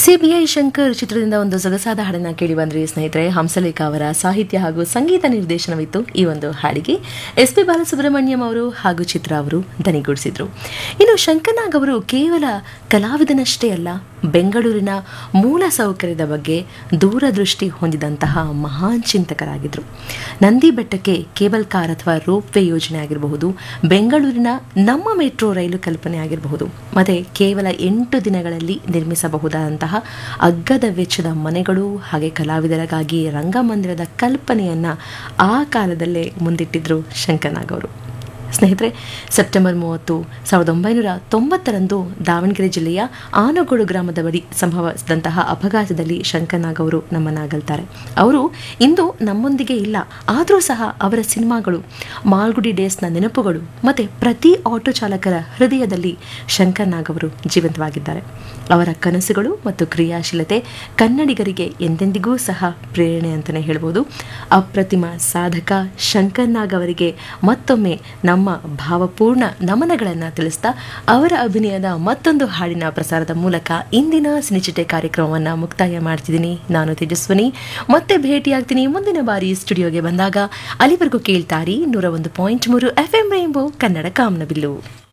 CBI Shankar ಚಿತ್ರದಿಂದ ಒಂದು ಸೊಗಸಾದ ಹಾಡನ್ನ ಕೇಳಿ ಬಂದ್ರಿ ಸ್ನೇಹಿತರೆ ಹಂಸಲೇಖ ಅವರ ಸಾಹಿತ್ಯ ಹಾಗೂ ಸಂಗೀತ ನಿರ್ದೇಶನವಿತ್ತು ಈ ಒಂದು ಹಾಡಿಗೆ ಎಸ್ ಪಿ ಬಾಲಸುಬ್ರಹ್ಮಣ್ಯಂ ಅವರು ಹಾಗೂ ಚಿತ್ರ ಅವರು ದನಿಗೂಡಿಸಿದ್ರು ಇನ್ನು ಶಂಕರ್ನಾಗ್ ಅವರು ಕೇವಲ ಕಲಾವಿದನಷ್ಟೇ ಅಲ್ಲ ಬೆಂಗಳೂರಿನ ಮೂಲ ಸೌಕರ್ಯದ ಬಗ್ಗೆ ದೂರದೃಷ್ಟಿ ಹೊಂದಿದಂತಹ ಮಹಾನ್ ಚಿಂತಕರಾಗಿದ್ದರು ನಂದಿ ಬೆಟ್ಟಕ್ಕೆ ಕೇಬಲ್ ಕಾರ್ ಅಥವಾ ರೋಪ್ ವೇ ಯೋಜನೆ ಆಗಿರಬಹುದು ಬೆಂಗಳೂರಿನ ನಮ್ಮ ಮೆಟ್ರೋ ರೈಲು ಕಲ್ಪನೆ ಆಗಿರಬಹುದು ಮತ್ತೆ ಕೇವಲ ಎಂಟು ದಿನಗಳಲ್ಲಿ ನಿರ್ಮಿಸಬಹುದಾದಂತಹ ಅಗ್ಗದ ವೆಚ್ಚದ ಮನೆಗಳು ಹಾಗೆ ಕಲಾವಿದರಿಗಾಗಿ ರಂಗಮಂದಿರದ ಕಲ್ಪನೆಯನ್ನ ಆ ಕಾಲದಲ್ಲೇ ಮುಂದಿಟ್ಟಿದ್ರು ಶಂಕರ್ನಾಗ್ ಅವರು ಸ್ನೇಹಿತರೆ ಸೆಪ್ಟೆಂಬರ್ ಮೂವತ್ತು ಸಾವಿರದ ಒಂಬೈನೂರ ತೊಂಬತ್ತರಂದು ದಾವಣಗೆರೆ ಜಿಲ್ಲೆಯ ಆನಗೋಡು ಗ್ರಾಮದ ಬಳಿ ಸಂಭವಿಸಿದಂತಹ ಅಪಘಾತದಲ್ಲಿ ಶಂಕರ್ನಾಗ್ ಅವರು ನಮ್ಮನ್ನಾಗಲ್ತಾರೆ ಅವರು ಇಂದು ನಮ್ಮೊಂದಿಗೆ ಇಲ್ಲ ಆದರೂ ಸಹ ಅವರ ಸಿನಿಮಾಗಳು ಮಾಲ್ಗುಡಿ ಡೇಸ್ನ ನೆನಪುಗಳು ಮತ್ತು ಪ್ರತಿ ಆಟೋ ಚಾಲಕರ ಹೃದಯದಲ್ಲಿ ಶಂಕರ್ನಾಗ್ ಅವರು ಜೀವಂತವಾಗಿದ್ದಾರೆ ಅವರ ಕನಸುಗಳು ಮತ್ತು ಕ್ರಿಯಾಶೀಲತೆ ಕನ್ನಡಿಗರಿಗೆ ಎಂದೆಂದಿಗೂ ಸಹ ಪ್ರೇರಣೆ ಅಂತಲೇ ಹೇಳ್ಬೋದು ಅಪ್ರತಿಮ ಸಾಧಕ ಶಂಕರ್ನಾಗ್ ಅವರಿಗೆ ಮತ್ತೊಮ್ಮೆ ನಮ್ಮ ಭಾವಪೂರ್ಣ ನಮನಗಳನ್ನು ತಿಳಿಸ್ತಾ ಅವರ ಅಭಿನಯದ ಮತ್ತೊಂದು ಹಾಡಿನ ಪ್ರಸಾರದ ಮೂಲಕ ಇಂದಿನ ಸಿನಿಚಿಟೆ ಕಾರ್ಯಕ್ರಮವನ್ನು ಮುಕ್ತಾಯ ಮಾಡ್ತಿದ್ದೀನಿ ನಾನು ತೇಜಸ್ವಿನಿ ಮತ್ತೆ ಭೇಟಿಯಾಗ್ತೀನಿ ಮುಂದಿನ ಬಾರಿ ಸ್ಟುಡಿಯೋಗೆ ಬಂದಾಗ ಅಲ್ಲಿವರೆಗೂ ಕೇಳ್ತಾರಿ ನೂರ ಒಂದು ಪಾಯಿಂಟ್ ಮೂರು ಎಫ್ ಎಂ ರೈಂಬೋ ಕನ್ನಡ ಕಾಮನಬಿಲ್ಲು